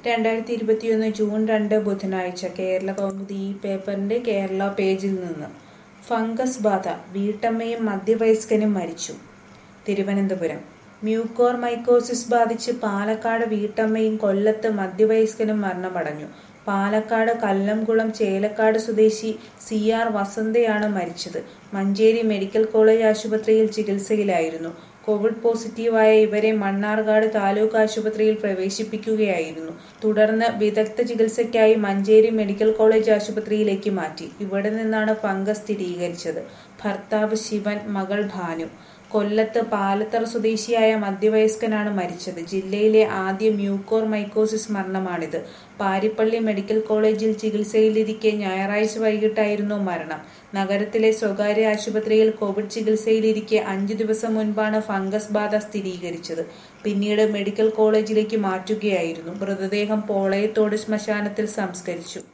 രണ്ടായിരത്തി ഇരുപത്തിയൊന്ന് ജൂൺ രണ്ട് ബുധനാഴ്ച കേരള കൗമുദി ഈ പേപ്പറിന്റെ കേരള പേജിൽ നിന്ന് ഫംഗസ് ബാധ വീട്ടമ്മയും മധ്യവയസ്കനും മരിച്ചു തിരുവനന്തപുരം മ്യൂക്കോർ മൈക്കോസിസ് ബാധിച്ച് പാലക്കാട് വീട്ടമ്മയും കൊല്ലത്ത് മധ്യവയസ്കനും മരണമടഞ്ഞു പാലക്കാട് കല്ലംകുളം ചേലക്കാട് സ്വദേശി സി ആർ വസന്തയാണ് മരിച്ചത് മഞ്ചേരി മെഡിക്കൽ കോളേജ് ആശുപത്രിയിൽ ചികിത്സയിലായിരുന്നു കോവിഡ് പോസിറ്റീവായ ഇവരെ മണ്ണാർക്കാട് താലൂക്ക് ആശുപത്രിയിൽ പ്രവേശിപ്പിക്കുകയായിരുന്നു തുടർന്ന് വിദഗ്ധ ചികിത്സയ്ക്കായി മഞ്ചേരി മെഡിക്കൽ കോളേജ് ആശുപത്രിയിലേക്ക് മാറ്റി ഇവിടെ നിന്നാണ് ഫംഗസ് സ്ഥിരീകരിച്ചത് ഭർത്താവ് ശിവൻ മകൾ ഭാനു കൊല്ലത്ത് പാലത്തറ സ്വദേശിയായ മധ്യവയസ്കനാണ് മരിച്ചത് ജില്ലയിലെ ആദ്യ മ്യൂക്കോർ മൈക്കോസിസ് മരണമാണിത് പാരിപ്പള്ളി മെഡിക്കൽ കോളേജിൽ ചികിത്സയിലിരിക്കെ ഞായറാഴ്ച വൈകിട്ടായിരുന്നു മരണം നഗരത്തിലെ സ്വകാര്യ ആശുപത്രിയിൽ കോവിഡ് ചികിത്സയിലിരിക്കെ അഞ്ചു ദിവസം മുൻപാണ് ഫംഗസ് ബാധ സ്ഥിരീകരിച്ചത് പിന്നീട് മെഡിക്കൽ കോളേജിലേക്ക് മാറ്റുകയായിരുന്നു മൃതദേഹം പോളയത്തോട് ശ്മശാനത്തിൽ സംസ്കരിച്ചു